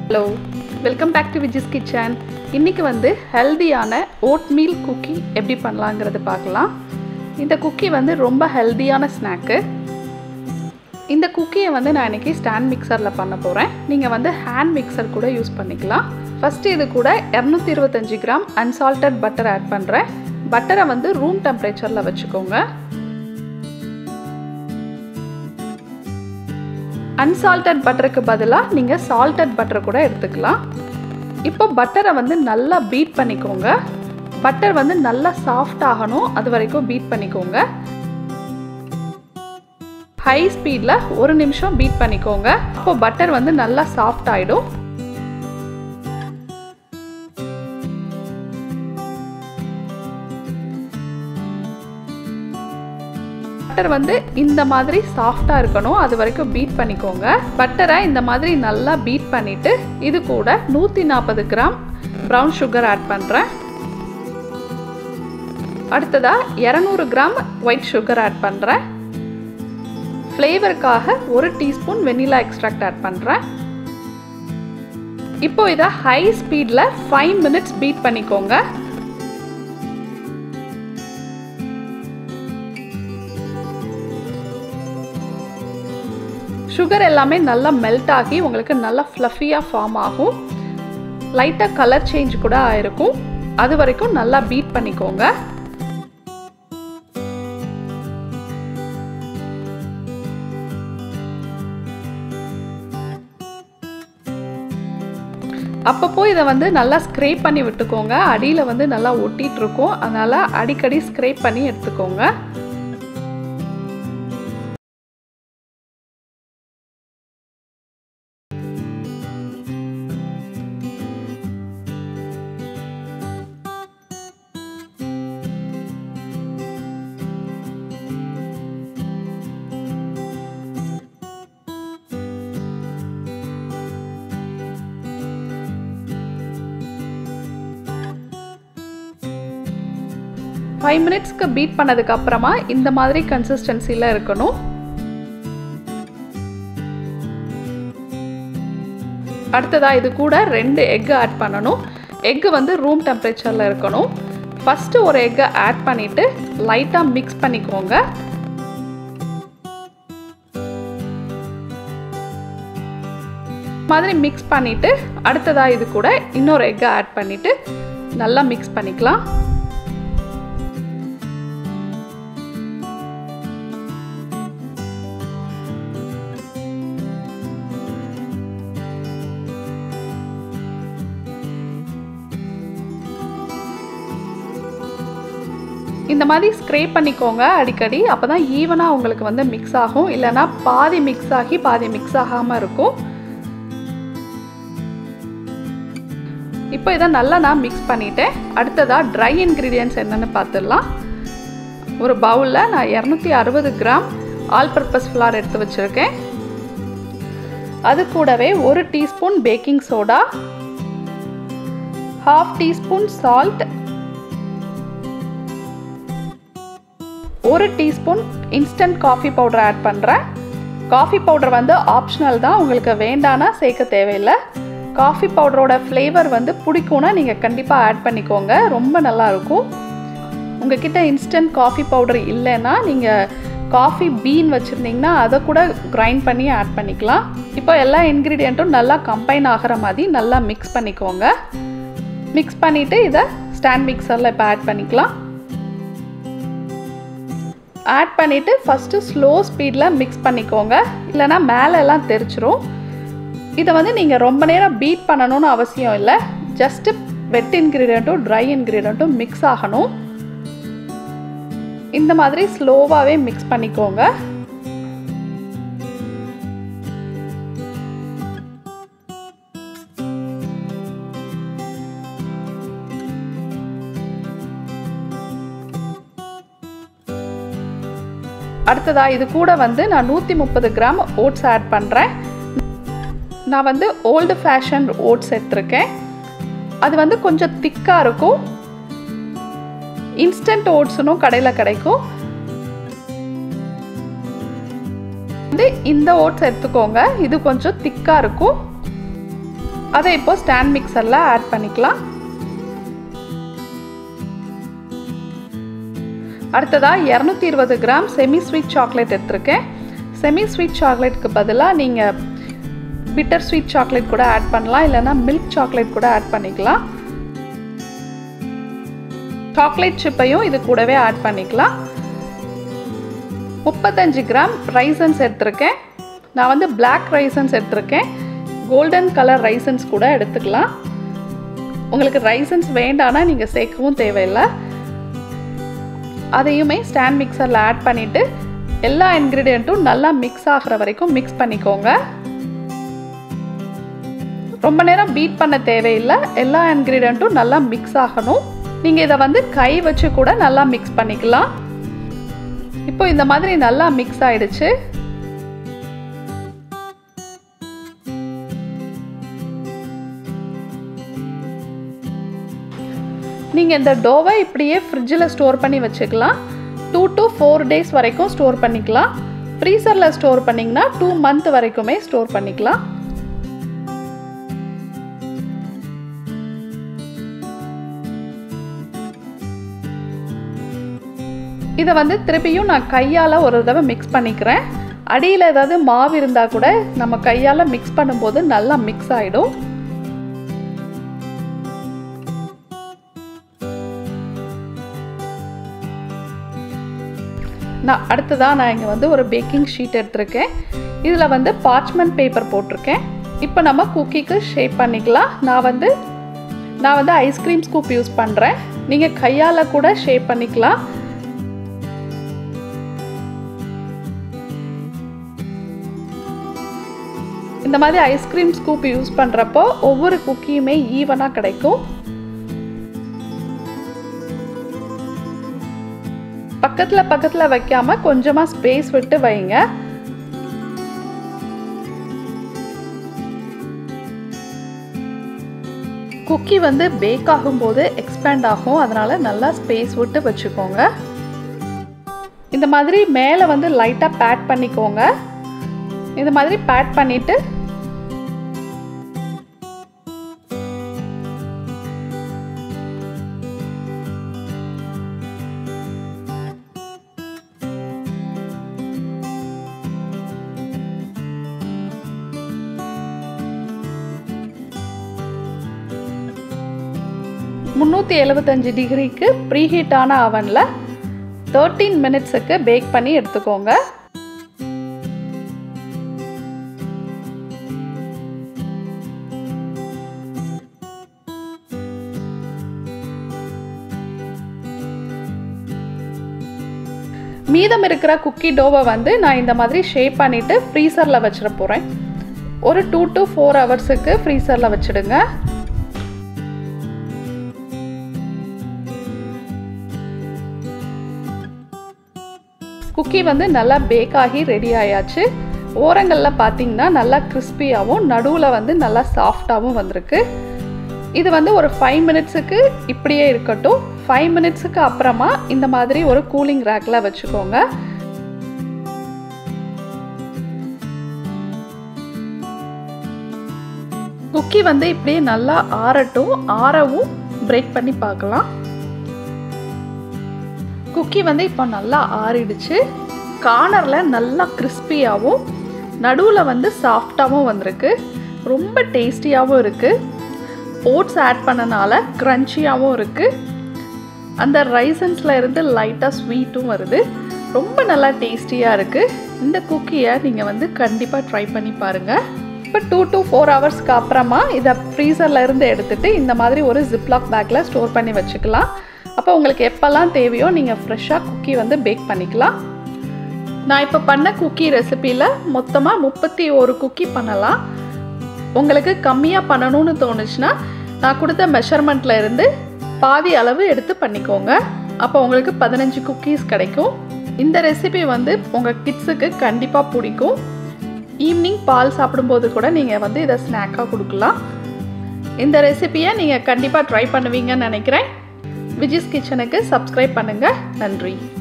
hello welcome back to Viji's kitchen இன்றைக்கி வந்து ஹெல்தியான ஓட் மீல் குக்கி எப்படி பண்ணலாங்கிறது பார்க்கலாம் இந்த குக்கி வந்து ரொம்ப ஹெல்தியான ஸ்நாக்கு இந்த குக்கியை வந்து நான் இன்றைக்கி ஸ்டாண்ட் மிக்சரில் பண்ண போகிறேன் நீங்கள் வந்து ஹேண்ட் மிக்சர் கூட யூஸ் பண்ணிக்கலாம் ஃபஸ்ட்டு இது கூட இரநூத்தி இருபத்தஞ்சி கிராம் அன்சால்டட் பட்டர் ஆட் பண்ணுறேன் பட்டரை வந்து ரூம் டெம்பரேச்சரில் வச்சுக்கோங்க அன்சால்டட் பட்டருக்கு பதிலாக நீங்கள் சால்டட் பட்டர் கூட எடுத்துக்கலாம் இப்போ பட்டரை வந்து நல்லா பீட் பண்ணிக்கோங்க பட்டர் வந்து நல்லா சாஃப்ட் ஆகணும் அது வரைக்கும் பீட் பண்ணிக்கோங்க ஹை ஸ்பீடில் ஒரு நிமிஷம் பீட் பண்ணிக்கோங்க அப்போ பட்டர் வந்து நல்லா சாஃப்ட் ஆகிடும் பட்டர் வந்து இந்த மாதிரி சாஃப்டாக இருக்கணும் அது வரைக்கும் பீட் பண்ணிக்கோங்க பட்டரை இந்த மாதிரி நல்லா பீட் பண்ணிவிட்டு இது கூட நூற்றி நாற்பது கிராம் ப்ரௌன் சுகர் ஆட் பண்ணுறேன் அடுத்ததாக இரநூறு கிராம் ஒயிட் சுகர் ஆட் பண்ணுறேன் ஃப்ளேவருக்காக ஒரு டீஸ்பூன் வெனிலா எக்ஸ்ட்ராக்ட் ஆட் பண்ணுறேன் இப்போ இதை ஹை ஸ்பீடில் ஃபைவ் மினிட்ஸ் பீட் பண்ணிக்கோங்க சுகர் எல்லாமே நல்லா மெல்ட் ஆகி உங்களுக்கு நல்லா ஃப்ளஃபியாக ஃபார்ம் ஆகும் லைட்டாக கலர் சேஞ்ச் கூட ஆயிருக்கும் அது வரைக்கும் நல்லா பீட் பண்ணிக்கோங்க அப்பப்போ இதை வந்து நல்லா ஸ்க்ரேப் பண்ணி விட்டுக்கோங்க அடியில் வந்து நல்லா ஒட்டிகிட்டு இருக்கும் அதனால் அடிக்கடி ஸ்க்ரேப் பண்ணி எடுத்துக்கோங்க ஃபைவ் மினிட்ஸ்க்கு பீட் பண்ணதுக்கு அப்புறமா இந்த மாதிரி கன்சிஸ்டன்சியில் இருக்கணும் அடுத்ததாக இது கூட ரெண்டு எக்கு ஆட் பண்ணணும் எக்கு வந்து ரூம் டெம்பரேச்சரில் இருக்கணும் ஃபஸ்ட்டு ஒரு எக்கை ஆட் பண்ணிவிட்டு லைட்டாக மிக்ஸ் பண்ணிக்கோங்க மாதிரி மிக்ஸ் பண்ணிவிட்டு அடுத்ததாக இது கூட இன்னொரு எக்கை ஆட் பண்ணிவிட்டு நல்லா மிக்ஸ் பண்ணிக்கலாம் இந்த மாதிரி ஸ்க்ரே பண்ணிக்கோங்க அடிக்கடி அப்போ தான் ஈவனாக உங்களுக்கு வந்து மிக்ஸ் ஆகும் இல்லைனா பாதி மிக்ஸ் ஆகி பாதி மிக்ஸ் ஆகாமல் இருக்கும் இப்போ இதை நல்லா நான் மிக்ஸ் பண்ணிட்டேன் அடுத்ததாக ட்ரை இன்க்ரீடியன்ட்ஸ் என்னென்னு பார்த்துடலாம் ஒரு பவுலில் நான் இரநூத்தி அறுபது கிராம் ஆல் பர்பஸ் ஃப்ளார் எடுத்து வச்சுருக்கேன் அது கூடவே ஒரு teaspoon baking soda half teaspoon salt ஒரு teaspoon instant coffee powder add பண்ணுறேன் காஃபி பவுடர் வந்து ஆப்ஷனல் தான் உங்களுக்கு வேண்டானா சேர்க்க தேவையில்லை காஃபி பவுடரோட ஃப்ளேவர் வந்து பிடிக்கும்னா நீங்கள் கண்டிப்பாக ஆட் பண்ணிக்கோங்க ரொம்ப நல்லாயிருக்கும் உங்ககிட்ட இன்ஸ்டன்ட் காஃபி பவுடர் இல்லைன்னா நீங்கள் காஃபி பீன் வச்சுருந்தீங்கன்னா அதை கூட கிரைண்ட் பண்ணி ஆட் பண்ணிக்கலாம் இப்போ எல்லா இன்க்ரீடியண்ட்டும் நல்லா கம்பைன் ஆகிற மாதிரி நல்லா மிக்ஸ் பண்ணிக்கோங்க மிக்ஸ் பண்ணிவிட்டு இதை ஸ்டாண்ட் மிக்சரில் இப்போ ஆட் பண்ணிக்கலாம் ஆட் பண்ணிவிட்டு ஃபஸ்ட்டு ஸ்லோ ஸ்பீடில் மிக்ஸ் பண்ணிக்கோங்க இல்லைனா மேலெல்லாம் தெரிச்சிரும் இதை வந்து நீங்கள் ரொம்ப நேரம் பீட் பண்ணணும்னு அவசியம் இல்லை ஜஸ்ட்டு வெட் இன்க்ரீடியண்ட்டும் ட்ரை இன்க்ரீடியண்ட்டும் மிக்ஸ் ஆகணும் இந்த மாதிரி ஸ்லோவாகவே மிக்ஸ் பண்ணிக்கோங்க அடுத்ததாக இது கூட வந்து நான் நூற்றி முப்பது கிராம் ஓட்ஸ் ஆட் பண்ணுறேன் நான் வந்து ஓல்டு ஃபேஷன் ஓட்ஸ் எடுத்திருக்கேன் அது வந்து கொஞ்சம் திக்காக இருக்கும் இன்ஸ்டன்ட் ஓட்ஸுனும் கடையில் கிடைக்கும் வந்து இந்த ஓட்ஸ் எடுத்துக்கோங்க இது கொஞ்சம் திக்காக இருக்கும் அதை இப்போ ஸ்டாண்ட் மிக்சரில் ஆட் பண்ணிக்கலாம் அடுத்ததாக இரநூத்தி இருபது கிராம் செமி ஸ்வீட் சாக்லேட் எடுத்திருக்கேன் செமி ஸ்வீட் சாக்லேட்டுக்கு பதிலாக நீங்கள் பிட்டர் ஸ்வீட் சாக்லேட் கூட ஆட் பண்ணலாம் இல்லைனா மில்க் சாக்லேட் கூட ஆட் பண்ணிக்கலாம் சாக்லேட் சிப்பையும் இது கூடவே ஆட் பண்ணிக்கலாம் முப்பத்தஞ்சு கிராம் ரைசன்ஸ் எடுத்திருக்கேன் நான் வந்து பிளாக் ரைசன்ஸ் எடுத்திருக்கேன் கோல்டன் கலர் ரைசன்ஸ் கூட எடுத்துக்கலாம் உங்களுக்கு ரைசன்ஸ் வேண்டானா நீங்கள் சேர்க்கவும் தேவையில்லை அதையுமே ஸ்டாண்ட் மிக்சரில் ஆட் பண்ணிவிட்டு எல்லா இன்க்ரீடியண்ட்டும் நல்லா மிக்ஸ் ஆகிற வரைக்கும் மிக்ஸ் பண்ணிக்கோங்க ரொம்ப நேரம் பீட் பண்ண தேவையில்லை எல்லா இன்க்ரீடியண்ட்டும் நல்லா மிக்ஸ் ஆகணும் நீங்கள் இதை வந்து கை வச்சு கூட நல்லா மிக்ஸ் பண்ணிக்கலாம் இப்போ இந்த மாதிரி நல்லா மிக்ஸ் ஆயிடுச்சு நீங்கள் இந்த டோவை இப்படியே ஃப்ரிட்ஜில் ஸ்டோர் பண்ணி வச்சுக்கலாம் டூ டு ஃபோர் டேஸ் வரைக்கும் ஸ்டோர் பண்ணிக்கலாம் ஃப்ரீசரில் ஸ்டோர் பண்ணிங்கன்னா டூ மந்த் வரைக்குமே ஸ்டோர் பண்ணிக்கலாம் இதை வந்து திருப்பியும் நான் கையால் ஒரு தடவை மிக்ஸ் பண்ணிக்கிறேன் அடியில் ஏதாவது மாவு இருந்தால் கூட நம்ம கையால் மிக்ஸ் பண்ணும்போது நல்லா மிக்ஸ் ஆகிடும் நான் அடுத்ததாக நான் இங்கே வந்து ஒரு பேக்கிங் ஷீட் எடுத்திருக்கேன் இதில் வந்து பார்ச்மெண்ட் பேப்பர் போட்டிருக்கேன் இப்போ நம்ம குக்கிக்கு ஷேப் பண்ணிக்கலாம் நான் வந்து நான் வந்து ஐஸ்கிரீம் ஸ்கூப் யூஸ் பண்ணுறேன் நீங்கள் கையால் கூட ஷேப் பண்ணிக்கலாம் இந்த மாதிரி ஐஸ்கிரீம் ஸ்கூப் யூஸ் பண்ணுறப்போ ஒவ்வொரு குக்கியுமே ஈவனாக கிடைக்கும் பக்கத்தில் பக்கத்தில் வைக்காம கொஞ்சமாக ஸ்பேஸ் விட்டு வைங்க குக்கி வந்து பேக் ஆகும்போது எக்ஸ்பேண்ட் ஆகும் அதனால நல்லா ஸ்பேஸ் விட்டு வச்சுக்கோங்க இந்த மாதிரி மேலே வந்து லைட்டாக பேட் பண்ணிக்கோங்க இந்த மாதிரி பேட் பண்ணிவிட்டு முந்நூற்றி எழுபத்தஞ்சு டிகிரிக்கு ப்ரீஹீட்டான அவனில் தேர்ட்டீன் மினிட்ஸுக்கு பேக் பண்ணி எடுத்துக்கோங்க மீதம் இருக்கிற குக்கி டோவை வந்து நான் இந்த மாதிரி ஷேப் பண்ணிவிட்டு ஃப்ரீசரில் வச்சிட போகிறேன் ஒரு டூ டு ஃபோர் ஹவர்ஸுக்கு ஃப்ரீசரில் வச்சுடுங்க குக்கி வந்து நல்லா பேக் ஆகி ரெடி ஆயாச்சு ஓரங்களில் பார்த்தீங்கன்னா நல்லா கிறிஸ்பியாகவும் நடுவில் வந்து நல்லா சாஃப்டாகவும் வந்திருக்கு இது வந்து ஒரு ஃபைவ் மினிட்ஸுக்கு இப்படியே இருக்கட்டும் ஃபைவ் மினிட்ஸுக்கு அப்புறமா இந்த மாதிரி ஒரு கூலிங் ரேக்கில் வச்சுக்கோங்க குக்கி வந்து இப்படியே நல்லா ஆறட்டும் ஆறவும் பிரேக் பண்ணி பார்க்கலாம் குக்கி வந்து இப்போ நல்லா ஆறிடுச்சு கார்னரில் நல்லா கிறிஸ்பியாகவும் நடுவில் வந்து சாஃப்டாகவும் வந்திருக்கு ரொம்ப டேஸ்டியாகவும் இருக்குது ஓட்ஸ் ஆட் பண்ணனால க்ரன்ச்சியாகவும் இருக்குது அந்த ரைசன்ஸில் இருந்து லைட்டாக ஸ்வீட்டும் வருது ரொம்ப நல்லா டேஸ்டியாக இருக்குது இந்த குக்கியை நீங்கள் வந்து கண்டிப்பாக ட்ரை பண்ணி பாருங்கள் இப்போ டூ டு ஃபோர் ஹவர்ஸ்க்கு அப்புறமா இதை ஃப்ரீசரில் இருந்து எடுத்துகிட்டு இந்த மாதிரி ஒரு ஜிப்லாக் பேக்கில் ஸ்டோர் பண்ணி வச்சுக்கலாம் அப்போ உங்களுக்கு எப்போல்லாம் தேவையோ நீங்கள் ஃப்ரெஷ்ஷாக குக்கி வந்து பேக் பண்ணிக்கலாம் நான் இப்போ பண்ண குக்கி ரெசிப்பியில் மொத்தமாக முப்பத்தி ஒரு குக்கி பண்ணலாம் உங்களுக்கு கம்மியாக பண்ணணும்னு தோணுச்சுன்னா நான் கொடுத்த மெஷர்மெண்ட்டில் இருந்து பாதி அளவு எடுத்து பண்ணிக்கோங்க அப்போ உங்களுக்கு பதினஞ்சு குக்கீஸ் கிடைக்கும் இந்த ரெசிபி வந்து உங்கள் கிட்ஸுக்கு கண்டிப்பாக பிடிக்கும் ஈவினிங் பால் சாப்பிடும்போது கூட நீங்கள் வந்து இதை ஸ்நாக்காக கொடுக்கலாம் இந்த ரெசிபியை நீங்கள் கண்டிப்பாக ட்ரை பண்ணுவீங்கன்னு நினைக்கிறேன் விஜிஸ் கிச்சனுக்கு சப்ஸ்கிரைப் பண்ணுங்கள் நன்றி